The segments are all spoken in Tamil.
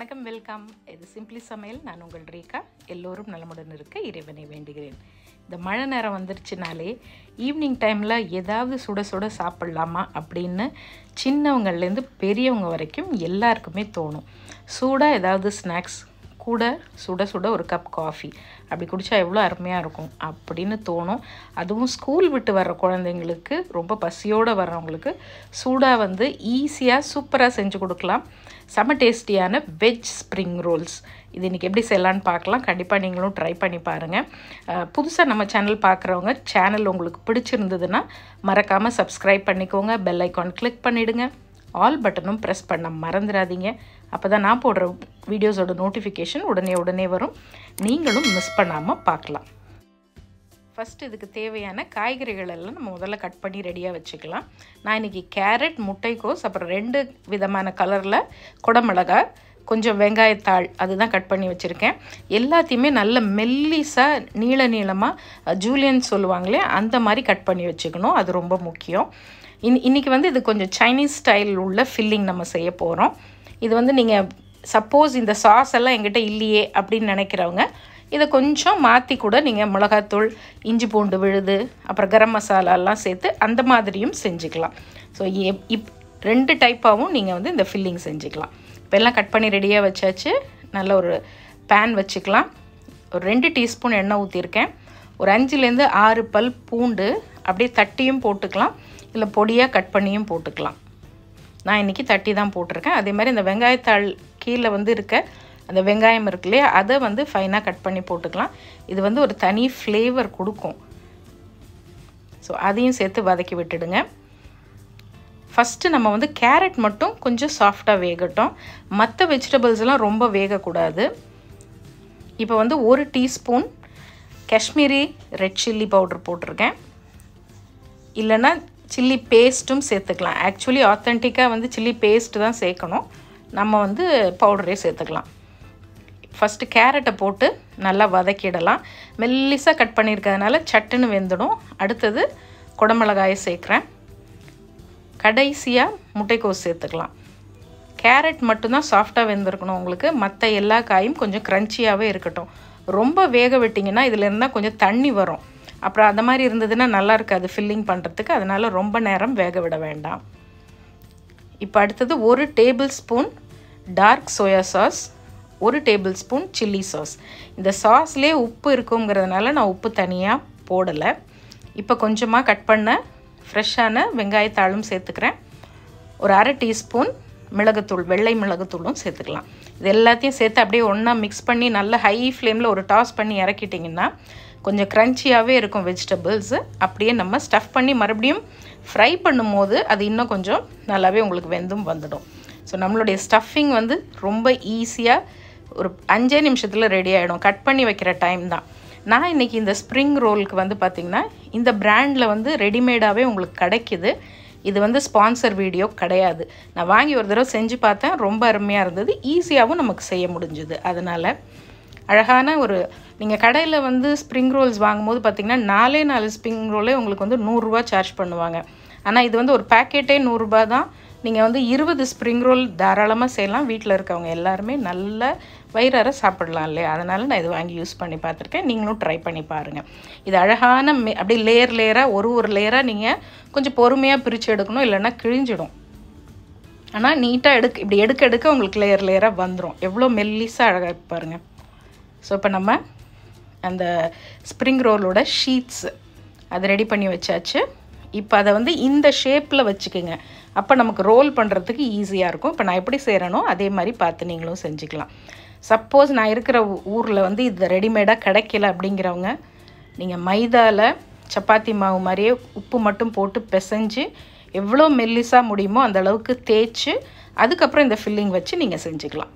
வணக்கம் வெல்கம் இது சிம்பிளி சமையல் நான் உங்கள் ரீகா எல்லோரும் நலமுடன் இருக்க இறைவனை வேண்டுகிறேன் இந்த மழை நேரம் வந்துருச்சுனாலே ஈவினிங் டைமில் ஏதாவது சுட சுட சாப்பிட்லாமா அப்படின்னு சின்னவங்கள்லேருந்து பெரியவங்க வரைக்கும் எல்லாருக்குமே தோணும் சூடாக ஏதாவது ஸ்நாக்ஸ் கூட சுட சுட ஒரு கப் காஃபி அப்படி குடித்தா எவ்வளோ அருமையாக இருக்கும் அப்படின்னு தோணும் அதுவும் ஸ்கூல் விட்டு வர்ற குழந்தைங்களுக்கு ரொம்ப பசியோடு வர்றவங்களுக்கு சூடாக வந்து ஈஸியாக சூப்பராக செஞ்சு கொடுக்கலாம் செம டேஸ்டியான வெஜ் ஸ்ப்ரிங் ரோல்ஸ் இது இன்றைக்கி எப்படி செய்யலான்னு பார்க்கலாம் கண்டிப்பாக நீங்களும் ட்ரை பண்ணி பாருங்கள் புதுசாக நம்ம சேனல் பார்க்குறவங்க சேனல் உங்களுக்கு பிடிச்சிருந்ததுன்னா மறக்காமல் சப்ஸ்கிரைப் பண்ணிக்கோங்க பெல் ஐக்கான் கிளிக் பண்ணிவிடுங்க ஆல் பட்டனும் ப்ரெஸ் பண்ண மறந்துடாதீங்க அப்போ தான் நான் போடுற வீடியோஸோட நோட்டிஃபிகேஷன் உடனே உடனே வரும் நீங்களும் மிஸ் பண்ணாமல் பார்க்கலாம் ஃபஸ்ட் இதுக்கு தேவையான காய்கறிகள் எல்லாம் நம்ம முதல்ல கட் பண்ணி ரெடியாக வச்சுக்கலாம் நான் இன்றைக்கி கேரட் முட்டைக்கோஸ் அப்புறம் ரெண்டு விதமான கலரில் குடமிளகா கொஞ்சம் வெங்காயத்தாள் அதுதான் கட் பண்ணி வச்சுருக்கேன் எல்லாத்தையுமே நல்ல மெல்லிஸாக நீள நீளமாக ஜூலியன் சொல்லுவாங்களே அந்த மாதிரி கட் பண்ணி வச்சுக்கணும் அது ரொம்ப முக்கியம் இன் இன்றைக்கி வந்து இது கொஞ்சம் சைனீஸ் ஸ்டைல் உள்ள ஃபில்லிங் நம்ம செய்ய போகிறோம் இது வந்து நீங்கள் சப்போஸ் இந்த சாஸ் எல்லாம் எங்கிட்ட இல்லையே அப்படின்னு நினைக்கிறவங்க இதை கொஞ்சம் மாற்றி கூட நீங்கள் மிளகாத்தூள் இஞ்சி பூண்டு விழுது அப்புறம் கரம் மசாலாலாம் சேர்த்து அந்த மாதிரியும் செஞ்சுக்கலாம் ஸோ இப் ரெண்டு டைப்பாகவும் நீங்கள் வந்து இந்த ஃபில்லிங் செஞ்சுக்கலாம் இப்போ எல்லாம் கட் பண்ணி ரெடியாக வச்சாச்சு நல்ல ஒரு பேன் வச்சுக்கலாம் ஒரு ரெண்டு டீஸ்பூன் எண்ணெய் ஊற்றிருக்கேன் ஒரு அஞ்சுலேருந்து ஆறு பல் பூண்டு அப்படியே தட்டியும் போட்டுக்கலாம் இல்லை பொடியாக கட் பண்ணியும் போட்டுக்கலாம் நான் இன்றைக்கி தட்டி தான் போட்டிருக்கேன் அதே மாதிரி இந்த வெங்காயத்தாள் கீழே வந்து இருக்க அந்த வெங்காயம் இருக்கு இல்லையா அதை வந்து ஃபைனாக கட் பண்ணி போட்டுக்கலாம் இது வந்து ஒரு தனி ஃப்ளேவர் கொடுக்கும் ஸோ அதையும் சேர்த்து வதக்கி விட்டுடுங்க ஃபஸ்ட்டு நம்ம வந்து கேரட் மட்டும் கொஞ்சம் சாஃப்டாக வேகட்டும் மற்ற வெஜிடபிள்ஸ்லாம் ரொம்ப வேகக்கூடாது இப்போ வந்து ஒரு teaspoon Kashmiri red chilli powder போட்டிருக்கேன் இல்லைன்னா சில்லி பேஸ்ட்டும் சேர்த்துக்கலாம் ஆக்சுவலி ஆத்தென்டிக்காக வந்து சில்லி பேஸ்ட்டு தான் சேர்க்கணும் நம்ம வந்து பவுடரே சேர்த்துக்கலாம் ஃபஸ்ட்டு கேரட்டை போட்டு நல்லா வதக்கிடலாம் மெல்லிஸாக கட் பண்ணியிருக்கிறதுனால சட்டுன்னு வெந்துடும் அடுத்தது குடமிளகாயை சேர்க்குறேன் கடைசியாக முட்டைக்கோஸ் சேர்த்துக்கலாம் கேரட் மட்டும்தான் சாஃப்டாக வெந்திருக்கணும் உங்களுக்கு மற்ற எல்லா காயும் கொஞ்சம் க்ரன்ச்சியாகவே இருக்கட்டும் ரொம்ப வேக விட்டிங்கன்னா இதில் இருந்தால் கொஞ்சம் தண்ணி வரும் அப்புறம் அந்த மாதிரி இருந்ததுன்னா நல்லா இருக்காது ஃபில்லிங் பண்ணுறதுக்கு அதனால் ரொம்ப நேரம் வேக விட வேண்டாம் இப்போ அடுத்தது ஒரு tablespoon dark soya sauce ஒரு டேபிள் ஸ்பூன் சில்லி சாஸ் இந்த சாஸ்லேயே உப்பு இருக்குங்கிறதுனால நான் உப்பு தனியாக போடலை இப்போ கொஞ்சமாக கட் பண்ண ஃப்ரெஷ்ஷான வெங்காயத்தாளும் சேர்த்துக்கிறேன் ஒரு அரை டீஸ்பூன் மிளகுத்தூள் வெள்ளை மிளகுத்தூளும் சேர்த்துக்கலாம் இது எல்லாத்தையும் சேர்த்து அப்படியே ஒன்றா மிக்ஸ் பண்ணி நல்ல ஹை ஃப்ளேமில் ஒரு டாஸ் பண்ணி இறக்கிட்டிங்கன்னா கொஞ்சம் க்ரன்ச்சியாகவே இருக்கும் வெஜிடபிள்ஸு அப்படியே நம்ம ஸ்டஃப் பண்ணி மறுபடியும் ஃப்ரை பண்ணும்போது அது இன்னும் கொஞ்சம் நல்லாவே உங்களுக்கு வெந்தும் வந்துடும் ஸோ நம்மளுடைய ஸ்டஃபிங் வந்து ரொம்ப ஈஸியாக ஒரு அஞ்சே நிமிஷத்தில் ரெடி ஆகிடும் கட் பண்ணி வைக்கிற டைம் தான் நான் இன்றைக்கி இந்த ஸ்ப்ரிங் ரோலுக்கு வந்து பார்த்திங்கன்னா இந்த ப்ராண்டில் வந்து ரெடிமேடாகவே உங்களுக்கு கிடைக்கிது இது வந்து ஸ்பான்சர் வீடியோ கிடையாது நான் வாங்கி ஒரு தடவை செஞ்சு பார்த்தேன் ரொம்ப அருமையாக இருந்தது ஈஸியாகவும் நமக்கு செய்ய முடிஞ்சுது அதனால் அழகான ஒரு நீங்கள் கடையில் வந்து ஸ்ப்ரிங் ரோல்ஸ் வாங்கும்போது பார்த்திங்கன்னா நாலே நாலு ஸ்ப்ரிங் ரோலே உங்களுக்கு வந்து நூறுரூவா சார்ஜ் பண்ணுவாங்க ஆனால் இது வந்து ஒரு பேக்கெட்டே நூறுரூபா தான் நீங்கள் வந்து இருபது ஸ்ப்ரிங் ரோல் தாராளமாக செய்யலாம் வீட்டில் இருக்கவங்க எல்லாருமே நல்ல வயிறார சாப்பிடலாம் இல்லையா அதனால் நான் இது வாங்கி யூஸ் பண்ணி பார்த்துருக்கேன் நீங்களும் ட்ரை பண்ணி பாருங்கள் இது அழகான மே அப்படியே லேயர் லேயராக ஒரு ஒரு லேயராக நீங்கள் கொஞ்சம் பொறுமையாக பிரித்து எடுக்கணும் இல்லைன்னா கிழிஞ்சிடும் ஆனால் நீட்டாக எடுக்க இப்படி எடுக்க எடுக்க உங்களுக்கு லேயர் லேயராக வந்துடும் எவ்வளோ மெல்லிஸாக அழகாக பாருங்கள் ஸோ இப்போ நம்ம அந்த ஸ்ப்ரிங் ரோலோட ஷீட்ஸ் அதை ரெடி பண்ணி வச்சாச்சு இப்போ அதை வந்து இந்த ஷேப்பில் வச்சுக்கோங்க அப்போ நமக்கு ரோல் பண்ணுறதுக்கு ஈஸியாக இருக்கும் இப்போ நான் எப்படி செய்கிறேனோ அதே மாதிரி பார்த்து நீங்களும் செஞ்சுக்கலாம் சப்போஸ் நான் இருக்கிற ஊரில் வந்து இது ரெடிமேடாக கிடைக்கல அப்படிங்கிறவங்க நீங்கள் மைதாவில் சப்பாத்தி மாவு மாதிரியே உப்பு மட்டும் போட்டு பிசைஞ்சு எவ்வளோ மெல்லிஸாக முடியுமோ அந்த அளவுக்கு தேய்ச்சி அதுக்கப்புறம் இந்த ஃபில்லிங் வச்சு நீங்கள் செஞ்சுக்கலாம்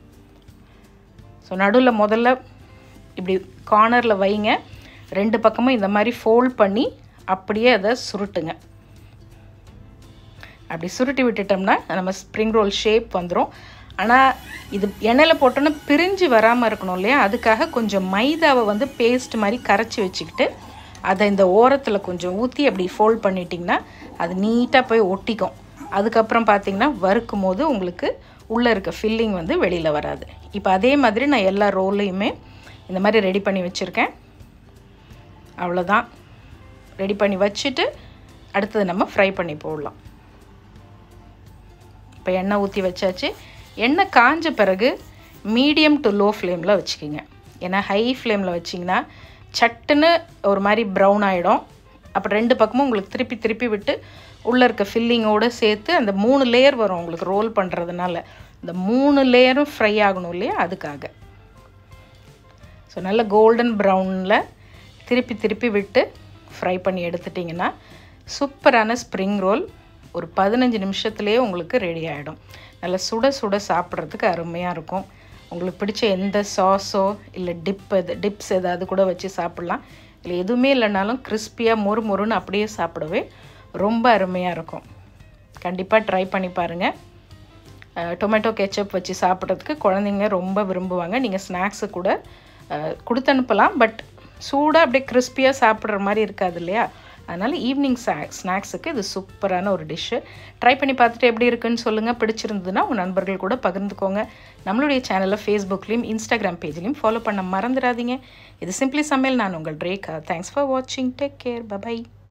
ஸோ நடுவில் முதல்ல இப்படி கார்னரில் வைங்க ரெண்டு பக்கமும் இந்த மாதிரி ஃபோல்ட் பண்ணி அப்படியே அதை சுருட்டுங்க அப்படி சுருட்டி விட்டுட்டோம்னா நம்ம ஸ்ப்ரிங் ரோல் ஷேப் வந்துடும் ஆனால் இது எண்ணெயில் போட்டோன்னா பிரிஞ்சு வராமல் இருக்கணும் இல்லையா அதுக்காக கொஞ்சம் மைதாவை வந்து பேஸ்ட் மாதிரி கரைச்சி வச்சுக்கிட்டு அதை இந்த ஓரத்தில் கொஞ்சம் ஊற்றி அப்படி ஃபோல்ட் பண்ணிட்டிங்கன்னா அது நீட்டாக போய் ஒட்டிக்கும் அதுக்கப்புறம் பார்த்திங்கன்னா வறுக்கும் போது உங்களுக்கு உள்ளே இருக்க ஃபில்லிங் வந்து வெளியில் வராது இப்போ அதே மாதிரி நான் எல்லா ரோலையுமே இந்த மாதிரி ரெடி பண்ணி வச்சுருக்கேன் அவ்வளோதான் ரெடி பண்ணி வச்சுட்டு அடுத்தது நம்ம ஃப்ரை பண்ணி போடலாம் இப்போ எண்ணெய் ஊற்றி வச்சாச்சு எண்ணெய் காஞ்ச பிறகு மீடியம் டு லோ ஃப்ளேமில் வச்சுக்கிங்க ஏன்னா ஹை ஃப்ளேமில் வச்சிங்கன்னா சட்டுன்னு ஒரு மாதிரி ப்ரௌன் ஆகிடும் அப்புறம் ரெண்டு பக்கமும் உங்களுக்கு திருப்பி திருப்பி விட்டு உள்ளே இருக்க ஃபில்லிங்கோடு சேர்த்து அந்த மூணு லேயர் வரும் உங்களுக்கு ரோல் பண்ணுறதுனால இந்த மூணு லேயரும் ஃப்ரை ஆகணும் இல்லையா அதுக்காக ஸோ நல்ல கோல்டன் ப்ரௌனில் திருப்பி திருப்பி விட்டு ஃப்ரை பண்ணி எடுத்துட்டிங்கன்னா சூப்பரான ஸ்ப்ரிங் ரோல் ஒரு பதினஞ்சு நிமிஷத்துலேயே உங்களுக்கு ரெடி ஆகிடும் நல்லா சுட சுட சாப்பிட்றதுக்கு அருமையாக இருக்கும் உங்களுக்கு பிடிச்ச எந்த சாஸோ இல்லை டிப் எது டிப்ஸ் ஏதாவது கூட வச்சு சாப்பிட்லாம் இல்லை எதுவுமே இல்லைனாலும் கிறிஸ்பியாக மொறு மொறுன்னு அப்படியே சாப்பிடவே ரொம்ப அருமையாக இருக்கும் கண்டிப்பாக ட்ரை பண்ணி பாருங்கள் டொமேட்டோ கெச்சப் வச்சு சாப்பிட்றதுக்கு குழந்தைங்க ரொம்ப விரும்புவாங்க நீங்கள் ஸ்நாக்ஸு கூட கொடுத்து அனுப்பலாம் பட் சூடாக அப்படியே கிறிஸ்பியாக சாப்பிட்ற மாதிரி இருக்காது இல்லையா அதனால் ஈவினிங் ஸ்நாக்ஸ் ஸ்நாக்ஸுக்கு இது சூப்பரான ஒரு டிஷ்ஷு ட்ரை பண்ணி பார்த்துட்டு எப்படி இருக்குன்னு சொல்லுங்கள் பிடிச்சிருந்ததுன்னா உங்கள் நண்பர்கள் கூட பகிர்ந்துக்கோங்க நம்மளுடைய சேனலில் ஃபேஸ்புக்லேயும் இன்ஸ்டாகிராம் பேஜ்லேயும் ஃபாலோ பண்ண மறந்துடாதீங்க இது சிம்பிளி சமையல் நான் உங்கள் ரேகா தேங்க்ஸ் ஃபார் வாட்சிங் டேக் கேர் பபாய்